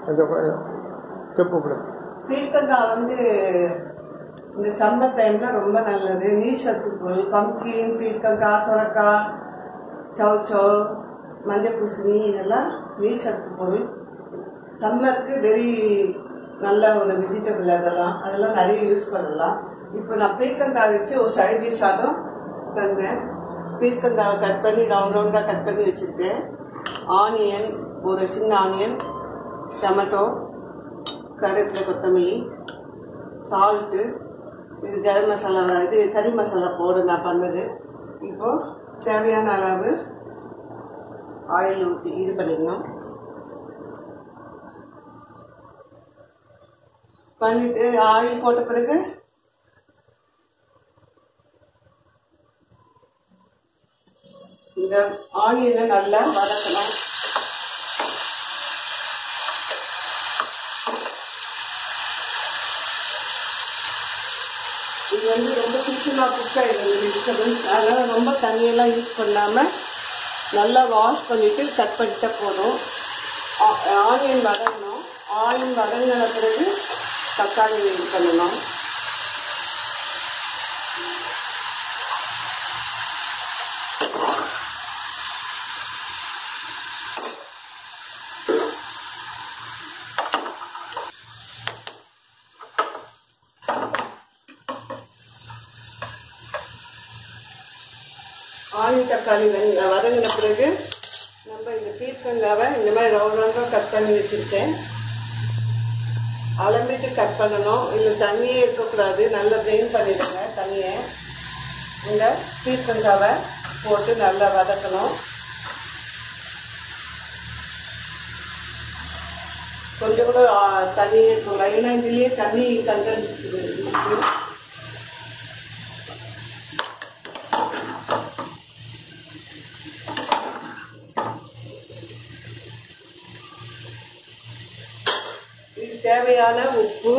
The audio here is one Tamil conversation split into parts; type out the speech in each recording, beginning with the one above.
அந்த தெப்பு கூட பீர்க்கங்காய் வந்து இந்த சம்மர் டைம்ல ரொம்ப நல்லது நீர் சத்து பொருள் பம்கின் பீர்க்கங்காய் சுரக்காய் சௌச்சோ மஞ்சள் பூசணி இதெல்லாம் நீர் சத்து பொருள் சம்மருக்கு வெரி நல்ல ஒரு வெஜிடபிள் அதெல்லாம் அதெல்லாம் நிறைய யூஸ் பண்ணலாம் இப்போ நான் பீர்க்கங்காய் வச்சு ஒரு சைட் டிஷ் ஆட்டம் பண்ணேன் பீர்க்கங்காய் கட் பண்ணி ரவுண்ட் ரவுண்டாக கட் பண்ணி வச்சுருக்கேன் ஆனியன் ஒரு சின்ன ஆனியன் டொமேட்டோ கருவேப்பிலை கொத்தமல்லி சால்ட்டு இது கரம் மசாலா இது கறி மசாலா போடு நான் பண்ணது இப்போ தேவையான அளவு ஆயில் ஊற்றி இது பண்ணிக்கணும் பண்ணிட்டு ஆயில் போட்ட பிறகு இந்த ஆனியனை நல்லா வதக்கணும் இது வந்து ரொம்ப சீக்கிரமாக குக் ஆகிடும் இந்த வெஜிடபிள்ஸ் அதனால் ரொம்ப தண்ணியெல்லாம் யூஸ் பண்ணாமல் நல்லா வாஷ் பண்ணிவிட்டு கட் பண்ணிட்டா போதும் ஆ- ஆனியன் வதங்கணும் ஆனியன் வதங்கின பிறகு தக்காளி இது பண்ணணும் ஆனியன் தக்காளி வெங்க வதங்கின பிறகு நம்ம இந்த பீர்க்கங்காவை இந்த மாதிரி ரவுண்ட் ரவுண்டாக கட் பண்ணி வச்சுருக்கேன் அளந்துட்டு கட் பண்ணணும் இல்லை தண்ணியே இருக்கக்கூடாது நல்லா ட்ரெயின் பண்ணிடுங்க தண்ணியை இந்த பீர்க்கங்காவை போட்டு நல்லா வதக்கணும் கொஞ்சம் கூட ஆ, தண்ணி இருக்கும் லைனாக இதுலேயே தண்ணி கண்டென்ட் இருக்கு இது தேவையான உப்பு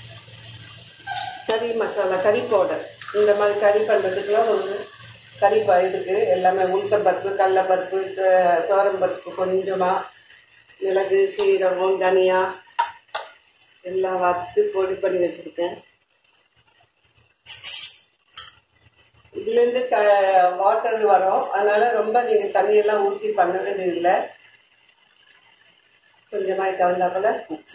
கறி மசாலா கறி பவுடர் இந்த மாதிரி கறி பண்ணுறதுக்குலாம் ஒரு கறி ப இதுக்கு எல்லாமே உளுத்தம்பருப்பு கடலப்பருப்பு பருப்பு கொஞ்சமாக மிளகு சீரகம் தனியா எல்லாம் வறுத்து பொடி பண்ணி வச்சுருக்கேன் இதுலேருந்து த வாட்டர் வரும் அதனால ரொம்ப நீங்கள் தண்ணியெல்லாம் ஊற்றி பண்ண வேண்டியதில்லை கொஞ்சமாக தகுந்தாப்புல உப்பு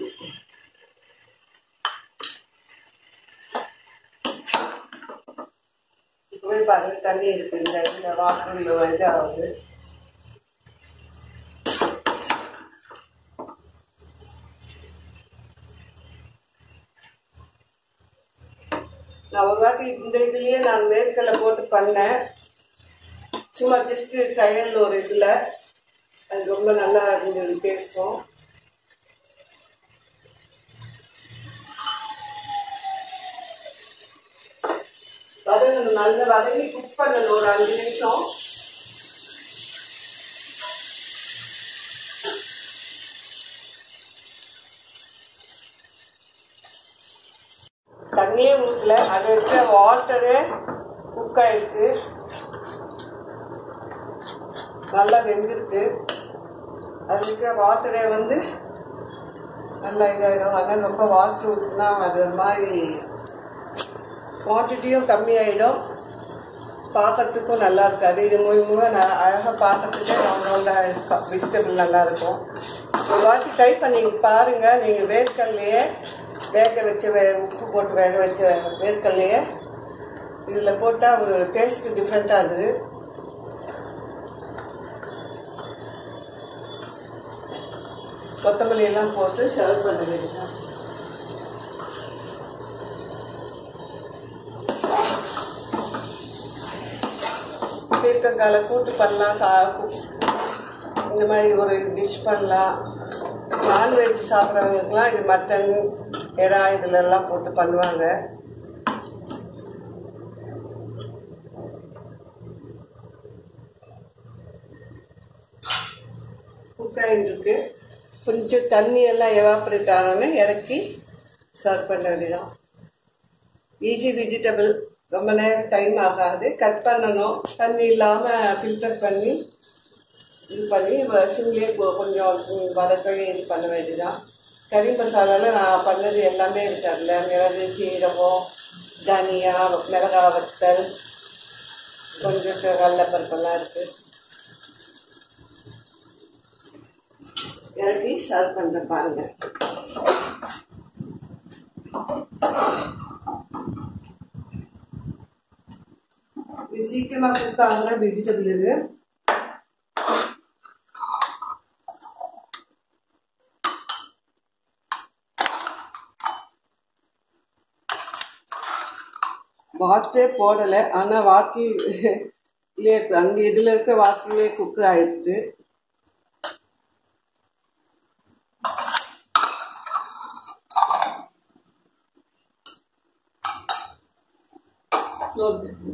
இப்பவே பாருங்க தண்ணி இருக்கு இந்த இந்த வாட்டர்ல இது ஆகுது நான் ஒரு வாட்டி இந்த இதுலயே நான் வேர்க்கடலை போட்டு பண்ணேன் சும்மா ஜஸ்ட் ட்ரையல் ஒரு இதுல அது ரொம்ப நல்லா இருந்தது டேஸ்ட்டும் வதங்கணும் நல்லா வதங்கி குக் பண்ணணும் ஒரு அஞ்சு நிமிஷம் தண்ணியே ஊற்றல அது இருக்க வாட்டரு குக் ஆயிருக்கு நல்லா வெந்திருக்கு அது இருக்க வாட்டரே வந்து நல்லா இதாகிடும் அதனால் ரொம்ப வாட்டர் ஊற்றினா அது ஒரு மாதிரி குவான்டிட்டியும் கம்மியாயிடும் பார்க்கறதுக்கும் நல்லா இருக்காது இது மூலியமாக நான் அழகாக பார்க்கறதுக்கே ரவுண்ட் ரவுண்டாக வெஜிடபிள் நல்லா இருக்கும் ஒரு வாட்டி ட்ரை பண்ணி பாருங்க நீங்கள் வேர்க்கல்லையே வேக வச்ச வே உப்பு போட்டு வேக வச்ச வேர்க்கல்லையே இதில் போட்டால் ஒரு டேஸ்ட் டிஃப்ரெண்ட்டாக இருக்குது கொத்தமல்லி எல்லாம் போட்டு சர்வ் பண்ண வேண்டியதான் பீர்க்கங்கால கூட்டு பண்ணலாம் சா இந்த மாதிரி ஒரு டிஷ் பண்ணலாம் நான்வெஜ் சாப்பிட்றவங்களுக்குலாம் இது மட்டன் எறா இதுல எல்லாம் போட்டு பண்ணுவாங்க குக்காயின் இருக்கு கொஞ்சம் தண்ணி எல்லாம் எவாப்ரேட் ஆனோன்னு இறக்கி சர்வ் பண்ண வேண்டியதான் ஈஸி வெஜிடபிள் ரொம்ப நேரம் டைம் ஆகாது கட் பண்ணணும் தண்ணி இல்லாமல் ஃபில்டர் பண்ணி இது பண்ணி சிம்லேயே கொஞ்சம் வதக்க இது பண்ண வேண்டியதான் கறி மசாலாவில் நான் பண்ணது எல்லாமே இருக்கு அதில் மிளகு சீரகம் தனியா மிளகா வத்தல் கொஞ்சம் கடலைப்பருப்பெல்லாம் இருக்கு இறக்கி சர்வ் பண்ணுறேன் பாருங்க இது சீக்கிரமாக குக் ஆகுற வெஜிடபிள் இது வாட்டே போடலை ஆனால் வாட்டிலே அங்கே இதில் இருக்க வாட்டிலே குக் ஆயிடுச்சு ஸோ